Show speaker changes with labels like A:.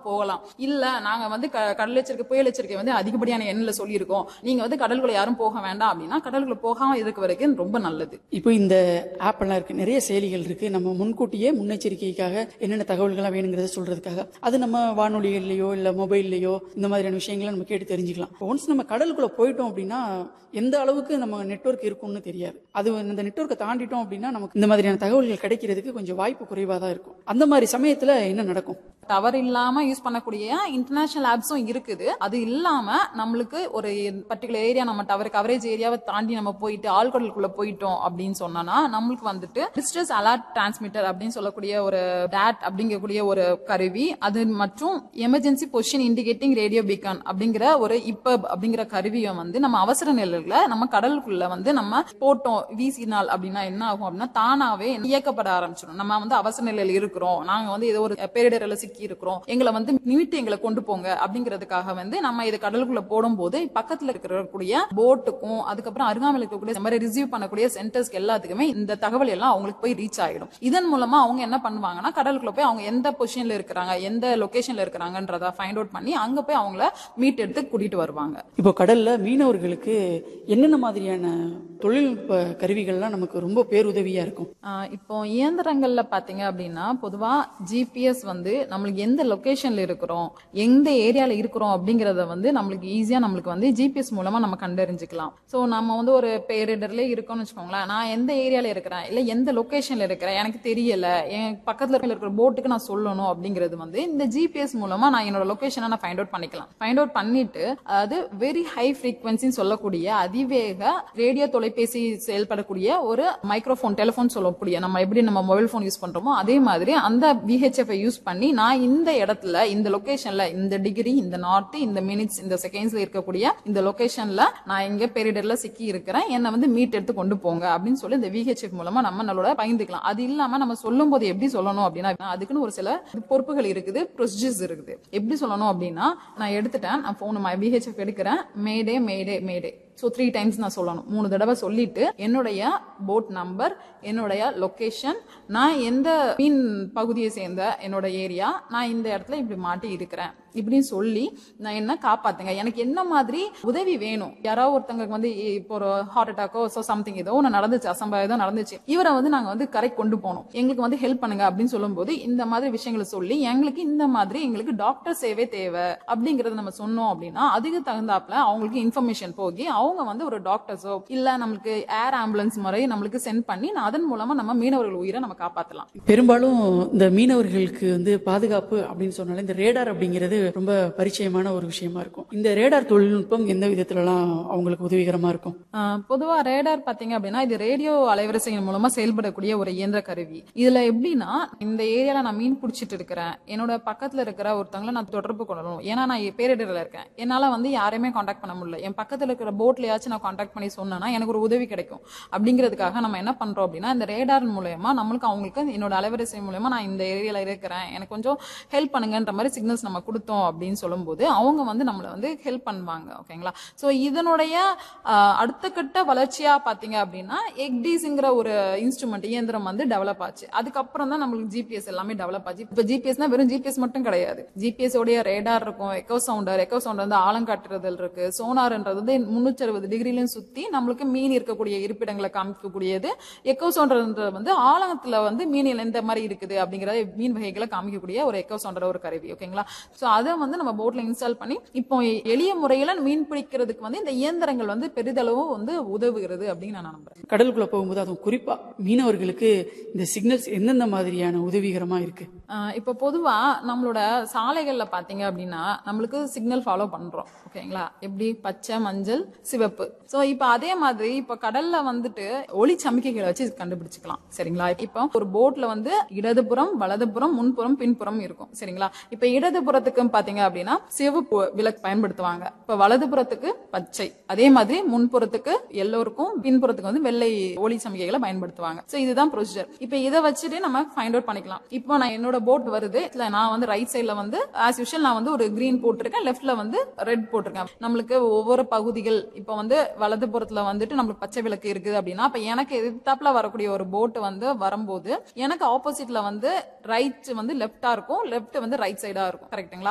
A: போகலாம் இல்ல நாங்க வந்து க- கடல் எச்சரிக்கை புயல் எச்சரிக்கை வந்து அதிகப்படியான எண்ணில் சொல்லியிருக்கோம் நீங்க வந்து கடலுக்குள்ள யாரும் போக வேண்டாம் அப்படின்னா கடலுக்குள்ள போகாம இருக்க வரைக்கும் ரொம்ப நல்லது
B: இப்போ இந்த ஆப் எல்லாம் இருக்கு நிறைய செயலிகள் இருக்கு நம்ம முன்கூட்டியே முன்னெச்சரிக்கைக்காக என்னென்ன தகவல்கள்லாம் வேணுங்கிறத சொல்றதுக்காக அது நம்ம வானொலிகள்லயோ இல்ல மொபைல்லையோ இந்த மாதிரியான விஷயங்களை நம்ம கேட்டு தெரிஞ்சுக்கலாம் ஒன்ஸ் நம்ம கடலுக்குள்ள போயிட்டோம் அப்படின்னா எந்த அளவுக்கு நம்ம நெட்வொர்க் இருக்கும்னு தெரியாது அது இந்த நெட்வொர்க்கை தாண்டிட்டோம் அப்படின்னா நமக்கு இந்த மாதிரியான தகவல்கள் கிடைக்கிறதுக்கு கொஞ்சம் வாய்ப்பு குறைவா தான் இருக்கும் அந்த மாதிரி சமயத்துல என்ன நடக்கும்
A: டவர் இல்லாம யூஸ் பண்ணக்கூடிய இன்டர்நேஷனல் ஆப்ஸும் இருக்குது அது இல்லாம நம்மளுக்கு ஒரு பர்டிகுலர் ஏரியா நம்ம டவர் கவரேஜ் ஏரியாவை தாண்டி நம்ம போயிட்டு ஆழ்கடலுக்குள்ள போயிட்டோம் அப்படின்னு சொன்னோம்னா நம்மளுக்கு வந்துட்டு டிஸ்ட்ரஸ் அலர்ட் டிரான்ஸ்மிட்டர் அப்படின்னு சொல்லக்கூடிய ஒரு டேட் அப்படிங்கக்கூடிய ஒரு கருவி அது மற்றும் emergency position indicating radio beacon அப்படிங்கிற ஒரு இப்பப் அப்படிங்கிற கருவியை வந்து நம்ம அவசர நிலையில நம்ம கடலுக்குள்ள வந்து நம்ம போட்டோம் வீசினால் அப்படின்னா என்ன ஆகும் அப்படின்னா தானாவே இயக்கப்பட ஆரம்பிச்சிடும் நம்ம வந்து அவசர நிலையில இருக்கிறோம் நாங்க வந்து ஏதோ ஒரு பேரிடர்ல சிக்கி இருக்கிறோம் எங்களை வந்து நிமித்தி எங்களை கொண்டு போங்க அப்படிங்கிறதுக்காக வந்து நம்ம இது கடலுக்குள்ள போடும்போது பக்கத்துல இருக்கக்கூடிய போட்டுக்கும் அதுக்கப்புறம் அருகாமையில் இருக்கக்கூடிய இந்த மாதிரி ரிசீவ் பண்ணக்கூடிய சென்டர்ஸ்க்கு எல்லாத்துக்குமே இந்த தகவல் எல்லாம் அவங்களுக்கு போய் ரீச் ஆயிடும் இதன் மூலமா அவங்க என்ன பண்ணுவாங்கன்னா கடலுக்குள்ள போய் அவங்க எந்த பொசிஷன்ல இருக்கிறாங்க எந்த லொகேஷன்ல இருக்கிறாங்கன்றத ஃபைண்ட் அவுட் பண்ணி அங்க போய் அவங்கள மீட் எடுத்து கூட்டிட்டு வருவாங்க
B: இப்போ கடல்ல மீனவர்களுக்கு என்னென்ன மாதிரியான தொழில்நுட்ப கருவிகள்லாம் நமக்கு ரொம்ப பேருதவியா இருக்கும்
A: ஆஹ் இப்போ இயந்திரங்கள்ல பாத்தீங்க அப்படின்னா பொதுவா ஜிபிஎஸ் வந்து நம்மளுக்கு எந்த லொகேஷன்ல இருக்கிறோம் எந்த ஏரியால இருக்கிறோம் அப்படிங்கறத வந்து நம்மளுக்கு ஈஸியா நம்மளுக்கு வந்து ஜிபிஎஸ் மூலமா நம்ம கண்டறிஞ்சுக்கலாம் சோ நம்ம வந்து ஒரு பேரிடர்ல இருக்கோம்னு வச்சுக்கோங்களேன் நான் எந்த ஏரியால இருக்கிறேன் இல்ல எந்த லொகேஷன்ல இருக்கிறேன் எனக்கு தெரியல என் பக்கத்துல இருக்கிற போட்டுக்கு நான் சொல்லணும் அப்படிங்கிறது வந்து இந்த ஜிபிஎஸ் மூலமா நான் என்னோட லொகேஷனை நான் ஃபைண்ட் அவுட் பண்ணிக்கலாம் ஃபைண்ட் அவுட் பண்ணிட்டு அது வெரி ஹை ஃப்ரீக்வன்சின்னு சொல்லக்கூடிய அதிவேக ரேடியோ தொலைபேசி செயல்படக்கூடிய ஒரு மைக்ரோஃபோன் டெலிஃபோன் சொல்லக்கூடிய நம்ம எப்படி நம்ம மொபைல் ஃபோன் யூஸ் பண்றோமோ அதே மாதிரி அந்த விஹெச்எஃப் யூஸ் பண்ணி நான் இந்த இடத்துல இந்த லொகேஷன்ல இந்த டிகிரி இந்த நார்த் இந்த மினிட்ஸ் இந்த செகண்ட்ஸ்ல இருக்கக்கூடிய இந்த லொகேஷன்ல நான் இங்க பெரிடர்ல சிக்கி இருக்கிறேன் என்னை வந்து மீட் எடுத்து கொண்டு போங்க அப்படின்னு சொல்லி இந்த விஹெச்எஃப் மூலமா நம்ம நம்மளோட பகிர்ந்துக்கலாம் அது இல்லாம நம்ம சொல்லும் போது எப்படி சொல்லணும் அப்படின்னா அதுக்குன்னு ஒரு சில பொறுப்புகள் இருக்குது ப்ரொசீஜர்ஸ் இருக்குது எப்படி சொல்லணும் அப்படின்னா நான் எடுத்துட்டேன் நான் போன் விஹெச்எஃப் எடுக்கிறேன் mayday mayday mayday so three times நான் சொல்லணும் மூணு தடவை சொல்லிட்டு என்னுடைய போட் நம்பர் என்னுடைய லொகேஷன் நான் எந்த மீன் பகுதியை சேர்ந்த என்னோட ஏரியா நான் இந்த இடத்துல இப்படி மாட்டி இருக்கிறேன் இப்படின்னு சொல்லி நான் என்ன காப்பாத்துங்க எனக்கு என்ன மாதிரி உதவி வேணும் யாராவது ஒருத்தங்களுக்கு வந்து இப்போ ஒரு ஹார்ட் அட்டாக்கோ ஸோ சம்திங் ஏதோ ஒன்று நடந்துச்சு அசம்பாவிதம் நடந்துச்சு இவரை வந்து நாங்கள் வந்து கரெக்ட் கொண்டு போனோம் எங்களுக்கு வந்து ஹெல்ப் பண்ணுங்க அப்படின்னு சொல்லும்போது இந்த மாதிரி விஷயங்களை சொல்லி எங்களுக்கு இந்த மாதிரி எங்களுக்கு டாக்டர் சேவை தேவை அப்படிங்கறத நம்ம சொன்னோம் அப்படின்னா அதுக்கு தகுந்தாப்புல அவங்களுக்கு இன்ஃபர்மேஷன் போகி அவங்க வந்து ஒரு டாக்டர்ஸோ இல்ல நம்மளுக்கு ஏர் ஆம்புலன்ஸ் முறை நம்மளுக்கு சென்ட் பண்ணி அதன் மூலமா நம்ம மீனவர்கள் உயிரை நம்ம காப்பாத்தலாம்
B: பெரும்பாலும் இந்த மீனவர்களுக்கு வந்து பாதுகாப்பு அப்படின்னு சொன்னாலே இந்த ரேடார் அப்படிங்கிறது ரொம்ப பரிச்சயமான ஒரு விஷயமா இருக்கும் இந்த ரேடார் தொழில்நுட்பம் எந்த விதத்துலலாம் அவங்களுக்கு உதவிகரமா இருக்கும்
A: ஆஹ் பொதுவா ரேடார் பாத்தீங்க அப்படின்னா இது ரேடியோ அலைவரிசையின் மூலமா செயல்படக்கூடிய ஒரு இயந்திர கருவி இதுல எப்படின்னா இந்த ஏரியால நான் மீன் பிடிச்சிட்டு இருக்கிறேன் என்னோட பக்கத்துல இருக்கிற ஒருத்தவங்களை நான் தொடர்பு கொள்ளணும் ஏன்னா நான் பேரிடர்ல இருக்கேன் என்னால வந்து யாரையுமே காண்டாக்ட் பண்ண முடியல என் பக்கத்துல இருக்கிற போட்லயாச்சும் நான் காண்டாக்ட் பண்ணி சொன்னேன்னா எனக்கு ஒரு உதவி கிடைக்கும் அப்படிங்கிறதுக்காக நம்ம என்ன பண்றோம் அப்படின்னா இந்த ரேடார் மூலயமா நம்மளுக்கு அவங்களுக்கு என்னோட அலைவரிசை மூலயமா நான் இந்த ஏரியால இருக்கிறேன் எனக்கு கொஞ்சம் ஹெல்ப் பண்ணுங்கன்ற மாதிரி சிக்னல்ஸ் நம்ம கொடுத்தோம் அப்படின்னு சொல்லும்போது அவங்க வந்து நம்மளை வந்து ஹெல்ப் பண்ணுவாங்க ஓகேங்களா ஸோ இதனுடைய ஆஹ், அடுத்த கட்ட வளர்ச்சியா பாத்தீங்க அப்படின்னா எக்டிஸ்ங்கிற ஒரு இன்ஸ்ட்ருமெண்ட் இயந்திரம் வந்து டெவலப் ஆச்சு அதுக்கப்புறம் தான் நம்மளுக்கு ஜிபிஎஸ் எல்லாமே டெவலப் ஆச்சு இப்போ ஜிபிஎஸ்னா வெறும் ஜிபிஎஸ் மட்டும் கிடையாது ஜிபிஎஸ் உடைய ரேடார் இருக்கும் எக்கோ சவுண்டர் எக்கோ சவுண்டர் வந்து ஆழங்காட்டுறதல் இருக்கு சோனார்ன்றது வந்து முன்னூற்றி அறுபது டிகிரிலையும் சுத்தி நம்மளுக்கு மீன் இருக்கக்கூடிய இருப்பிடங்களை காமிக்கக்கூடியது எக்கோ சவுண்டர்ன்றது வந்து ஆழத்துல வந்து மீனில் எந்த மாதிரி இருக்குது அப்படிங்கறத மீன் வகைகளை காமிக்கக்கூடிய ஒரு எக்கோ சவுண்டர் ஒரு கருவி ஓகேங்களா சோ அதை வந்து நம்ம போட்ல இன்ஸ்டால் பண்ணி இப்போ எளிய முறையில மீன் பிடிக்கிறதுக்கு வந்து இந்த இயந்திரங்கள் வந்து பெரிதளவு வந்து உதவுகிறது அப்படின்னு நான் நம்புறேன்
B: கடலுக்குள்ள போகும்போது அதுவும் குறிப்பா மீனவர்களுக்கு இந்த சிக்னல்ஸ் எந்தெந்த மாதிரியான உதவிகரமா இருக்கு
A: ஆஹ் இப்போ பொதுவா நம்மளோட சாலைகள்ல பாத்தீங்க அப்படின்னா நம்மளுக்கு சிக்னல் ஃபாலோ பண்றோம் ஓகேங்களா எப்படி பச்சை மஞ்சள் சிவப்பு சோ இப்போ அதே மாதிரி இப்போ கடல்ல வந்துட்டு ஒளி சமிக்கைகளை வச்சு கண்டுபிடிச்சுக்கலாம் சரிங்களா இப்போ ஒரு போட்ல வந்து இடதுபுறம் வலதுபுறம் முன்புறம் பின்புறம் இருக்கும் சரிங்களா இப்போ இடதுபுறத்துக்கு பாத்தீங்க அப்படின்னா சிவப்பு விளக்கு பயன்படுத்துவாங்க இப்போ வலதுபுறத்துக்கு பச்சை அதே மாதிரி முன்புறத்துக்கு எல்லோருக்கும் பின்புறத்துக்கு வந்து வெள்ளை ஒளி சமிக்கைகளை பயன்படுத்துவாங்க சோ இதுதான் ப்ரொசீஜர் இப்போ இதை வச்சுட்டு நம்ம ஃபைண்ட் அவுட் பண்ணிக்கலாம் இப்போ நான் என்னோட போட் வருது இல்ல நான் வந்து ரைட் சைடுல வந்து ஆஸ் யூஷுவல் நான் வந்து ஒரு கிரீன் போட்டிருக்கேன் லெஃப்ட்ல வந்து ரெட் போட்டிருக்கேன் நம்மளுக்கு ஒவ்வொரு பகுதிகள் இப்போ வந்து வலதுபுறத்துல வந்துட்டு நம்மளுக்கு பச்சை விளக்கு இருக்குது அப்படின்னா அப்ப எனக்கு எதிர்த்தாப்புல வரக்கூடிய ஒரு போட் வந்து வரும்போது எனக்கு ஆப்போசிட்ல வந்து ரைட் வந்து லெஃப்டா இருக்கும் லெஃப்ட் வந்து ரைட் சைடா இருக்கும் கரெக்ட்டுங்களா